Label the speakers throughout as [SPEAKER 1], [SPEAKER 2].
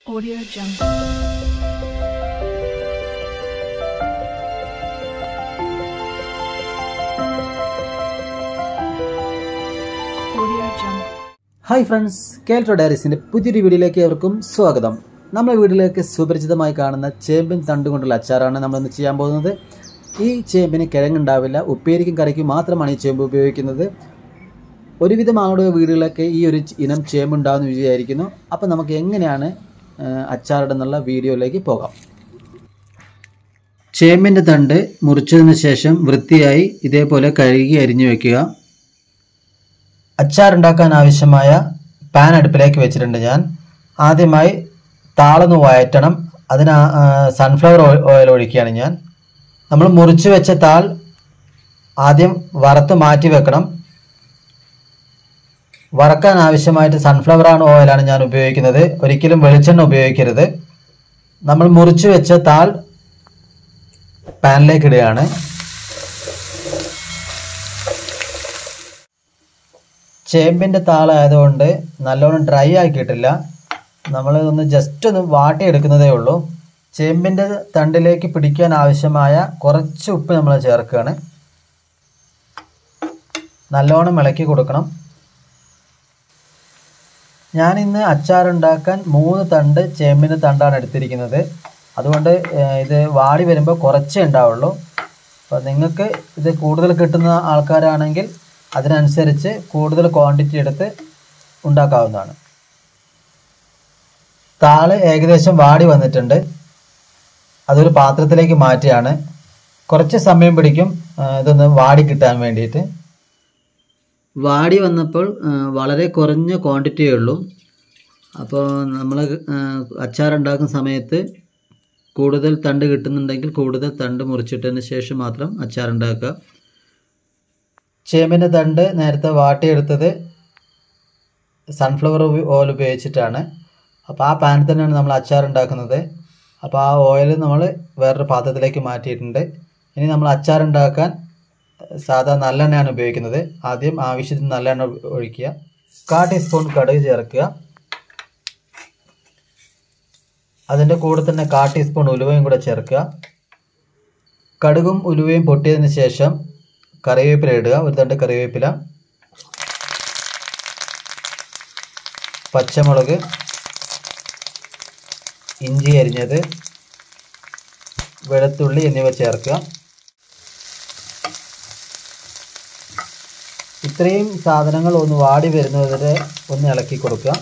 [SPEAKER 1] Audio Jungle. Audio Jungle.
[SPEAKER 2] Hi friends കേൾട്ടോ ഡയറീസിൻ്റെ പുതിയൊരു വീഡിയോയിലേക്ക് അവർക്കും സ്വാഗതം നമ്മുടെ വീട്ടിലേക്ക് സുപരിചിതമായി കാണുന്ന ചേമ്പിൻ തണ്ട് കൊണ്ടുള്ള അച്ചാറാണ് നമ്മളിന്ന് ചെയ്യാൻ പോകുന്നത് ഈ ചേമ്പിന് കിഴങ്ങുണ്ടാവില്ല ഉപ്പേരിക്കും കറിക്കും മാത്രമാണ് ഈ ചേമ്പ് ഉപയോഗിക്കുന്നത് ഒരുവിധം ആളുടെ വീടുകളിലൊക്കെ ഈ ഒരു ഇനം ചേമ്പ് ഉണ്ടാകുമെന്ന് വിചാരിക്കുന്നു അപ്പോൾ നമുക്ക് എങ്ങനെയാണ് ആ, അച്ചാറിടുന്നുള്ള വീഡിയോയിലേക്ക് പോകാം ചേമ്പിൻ്റെ തണ്ട് മുറിച്ചതിന് ശേഷം വൃത്തിയായി ഇതേപോലെ കഴുകി അരിഞ്ഞു വെക്കുക അച്ചാറുണ്ടാക്കാൻ ആവശ്യമായ പാൻ അടുപ്പിലേക്ക് വെച്ചിട്ടുണ്ട് ഞാൻ ആദ്യമായി താളൊന്ന് വഴറ്റണം അതിന് ആ, സൺഫ്ലവർ ഓയിൽ- ഓയിൽ ഒഴിക്കുകയാണ് ഞാൻ നമ്മൾ മുറിച്ച് വെച്ച താൾ ആദ്യം വറുത്ത് മാറ്റി വെക്കണം വറക്കാൻ ആവശ്യമായിട്ട് സൺഫ്ലവർ ആണ് ഓയിലാണ് ഞാൻ ഉപയോഗിക്കുന്നത് ഒരിക്കലും വെളിച്ചെണ്ണ ഉപയോഗിക്കരുത് നമ്മൾ മുറിച്ച് വെച്ച താൾ പാനിലേക്ക് ഇടുകയാണ് ചേമ്പിൻ്റെ താളായതുകൊണ്ട് നല്ലോണം ഡ്രൈ ആക്കിയിട്ടില്ല നമ്മൾ ഒന്ന് ജസ്റ്റ് ഒന്ന് വാട്ടിയെടുക്കുന്നതേ ഉള്ളൂ ചേമ്പിൻ്റെ തണ്ടിലേക്ക് പിടിക്കാൻ ആവശ്യമായ കുറച്ച് ഉപ്പ് നമ്മൾ ചേർക്കുകയാണ് നല്ലോണം ഇളക്കി കൊടുക്കണം ഞാൻ ഇന്ന് അച്ചാറുണ്ടാക്കാൻ മൂന്ന് തണ്ട് ചേമ്പിൻ്റെ തണ്ടാണ് എടുത്തിരിക്കുന്നത് അതുകൊണ്ട് ഏഹ്, ഇത് വാടി വരുമ്പോൾ കുറച്ചേ ഉണ്ടാവുള്ളൂ അപ്പോൾ നിങ്ങൾക്ക് ഇത് കൂടുതൽ കിട്ടുന്ന ആൾക്കാരാണെങ്കിൽ അതിനനുസരിച്ച് കൂടുതൽ ക്വാണ്ടിറ്റി എടുത്ത് ഉണ്ടാക്കാവുന്നതാണ് താള് ഏകദേശം വാടി വന്നിട്ടുണ്ട് അതൊരു പാത്രത്തിലേക്ക് മാറ്റിയാണ് കുറച്ച് സമയം പിടിക്കും ആ, ഇതൊന്ന് വാടി കിട്ടാൻ വേണ്ടിയിട്ട് വാടി വന്നപ്പോൾ ആ, വളരെ കുറഞ്ഞ ക്വാണ്ടിറ്റിയേ ഉള്ളൂ അപ്പോൾ നമ്മൾ അച്ചാറുണ്ടാക്കുന്ന സമയത്ത് കൂടുതൽ തണ്ട് കിട്ടുന്നുണ്ടെങ്കിൽ കൂടുതൽ തണ്ട് മുറിച്ചിട്ടതിന് ശേഷം മാത്രം അച്ചാറുണ്ടാക്കുക ചേമ്പിൻ്റെ തണ്ട് നേരത്തെ വാട്ടിയെടുത്തത് സൺഫ്ലവർ ഓയിൽ ഉപയോഗിച്ചിട്ടാണ് അപ്പോൾ ആ പാനിൽ തന്നെയാണ് നമ്മൾ അച്ചാർ ഉണ്ടാക്കുന്നത് അപ്പോൾ ആ ഓയിൽ നമ്മൾ വേറൊരു പാത്രത്തിലേക്ക് മാറ്റിയിട്ടുണ്ട് ഇനി നമ്മൾ അച്ചാർ ഉണ്ടാക്കാൻ സാധാ നല്ലെണ്ണയാണ് ഉപയോഗിക്കുന്നത് ആദ്യം ആവശ്യത്തിന് നല്ലെണ്ണ ഒഴിക്കുക കാ ടീസ്പൂൺ കടുക് ചേർക്കുക അതിൻ്റെ കൂടെ തന്നെ കാ ടീസ്പൂൺ ഉലുവയും കൂടെ ചേർക്കുക കടുകും ഉലുവയും പൊട്ടിയതിന് ശേഷം കറിവേപ്പില ഇടുക ഒരു തണ്ട് കറിവേപ്പില പച്ചമുളക് ഇഞ്ചി അരിഞ്ഞത് വെളുത്തുള്ളി എന്നിവ ചേർക്കുക ഇത്രയും സാധനങ്ങൾ ഒന്ന് വാടി വരുന്നതുവരെ ഒന്ന് ഇളക്കി കൊടുക്കുക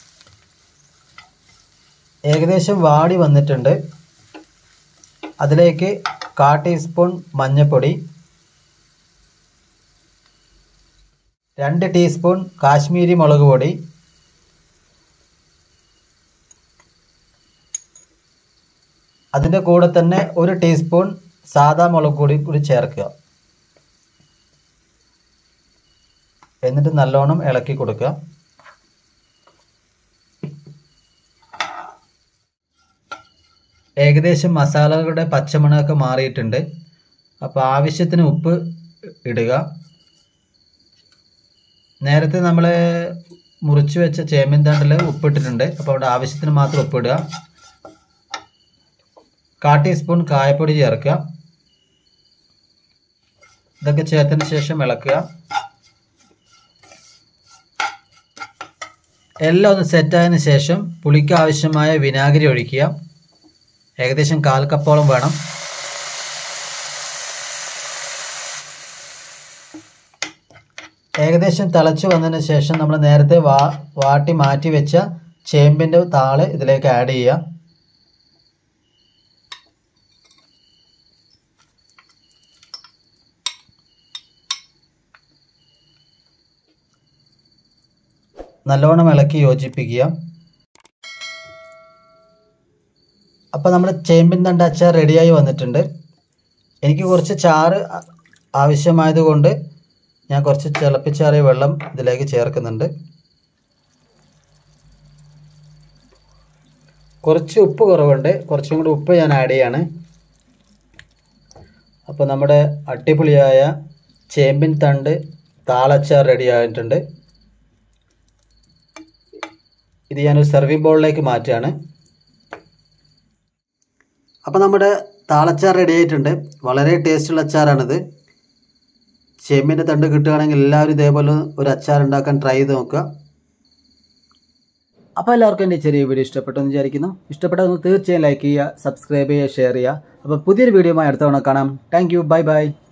[SPEAKER 2] ഏകദേശം വാടി വന്നിട്ടുണ്ട് അതിലേക്ക് കാ ടീസ്പൂൺ മഞ്ഞൾപ്പൊടി രണ്ട് ടീസ്പൂൺ കാശ്മീരി മുളക് പൊടി അതിൻ്റെ കൂടെ തന്നെ ഒരു ടീസ്പൂൺ സാദാ മുളക് പൊടി കൂടി ചേർക്കുക എന്നിട്ട് നല്ലോണം ഇളക്കി കൊടുക്കുക ഏകദേശം മസാലകളുടെ പച്ചമണമൊക്കെ മാറിയിട്ടുണ്ട് അപ്പോൾ ആവശ്യത്തിന് ഉപ്പ് ഇടുക നേരത്തെ നമ്മൾ മുറിച്ച് വെച്ച ചേമ്പിൻ തണ്ടിൽ ഉപ്പിട്ടിട്ടുണ്ട് അപ്പോൾ അവിടെ ആവശ്യത്തിന് മാത്രം ഉപ്പിടുക കാ ടീസ്പൂൺ കായപ്പൊടി ചേർക്കുക ഇതൊക്കെ ചേർത്തതിന് ശേഷം ഇളക്കുക എല്ലാം ഒന്ന് സെറ്റായതിന് ശേഷം പുളിക്ക് ആവശ്യമായ വിനാഗിരി ഒഴിക്കുക ഏകദേശം കാൽ കപ്പോളം വേണം ഏകദേശം തിളച്ച് വന്നതിന് ശേഷം നമ്മൾ നേരത്തെ വാ വാട്ടി മാറ്റി വെച്ച ചേമ്പിൻ്റെ താള് ഇതിലേക്ക് ആഡ് ചെയ്യുക നല്ലോണം ഇളക്കി യോജിപ്പിക്കുക അപ്പോൾ നമ്മുടെ ചേമ്പിൻ തണ്ട് അച്ചാർ റെഡിയായി വന്നിട്ടുണ്ട് എനിക്ക് കുറച്ച് ചാറ് ആ- ആവശ്യമായതുകൊണ്ട് ഞാൻ കുറച്ച് തിളപ്പിച്ചാറിയ വെള്ളം ഇതിലേക്ക് ചേർക്കുന്നുണ്ട് കുറച്ച് ഉപ്പ് കുറവുണ്ട് കുറച്ചും കൂടി ഉപ്പ് ഞാൻ ആഡ് ചെയ്യാണ് അപ്പോൾ നമ്മുടെ അടിപൊളിയായ ചേമ്പിൻ തണ്ട് താളച്ചാർ റെഡി ആയിട്ടുണ്ട് ഇത് ഞാനൊരു സെർവിങ് ബൗളിലേക്ക് മാറ്റുകയാണ് അപ്പോൾ നമ്മുടെ താളച്ചാർ റെഡി ആയിട്ടുണ്ട് വളരെ ടേസ്റ്റുള്ള അച്ചാറാണിത് ചെമ്മീൻ്റെ തണ്ട് കിട്ടുകയാണെങ്കിൽ എല്ലാവരും ഇതേപോലെ ഒരു അച്ചാർ ഉണ്ടാക്കാൻ ട്രൈ ചെയ്ത് നോക്കുക അപ്പോൾ എല്ലാവർക്കും എൻ്റെ ചെറിയ വീഡിയോ ഇഷ്ടപ്പെട്ടെന്ന് വിചാരിക്കുന്നു ഇഷ്ടപ്പെട്ടത് തീർച്ചയായും ലൈക്ക് ചെയ്യുക സബ്സ്ക്രൈബ് ചെയ്യുക ഷെയർ ചെയ്യുക അപ്പോൾ പുതിയൊരു വീഡിയോയുമായി അടുത്ത തവണ കാണാം താങ്ക് യു ബൈ ബൈ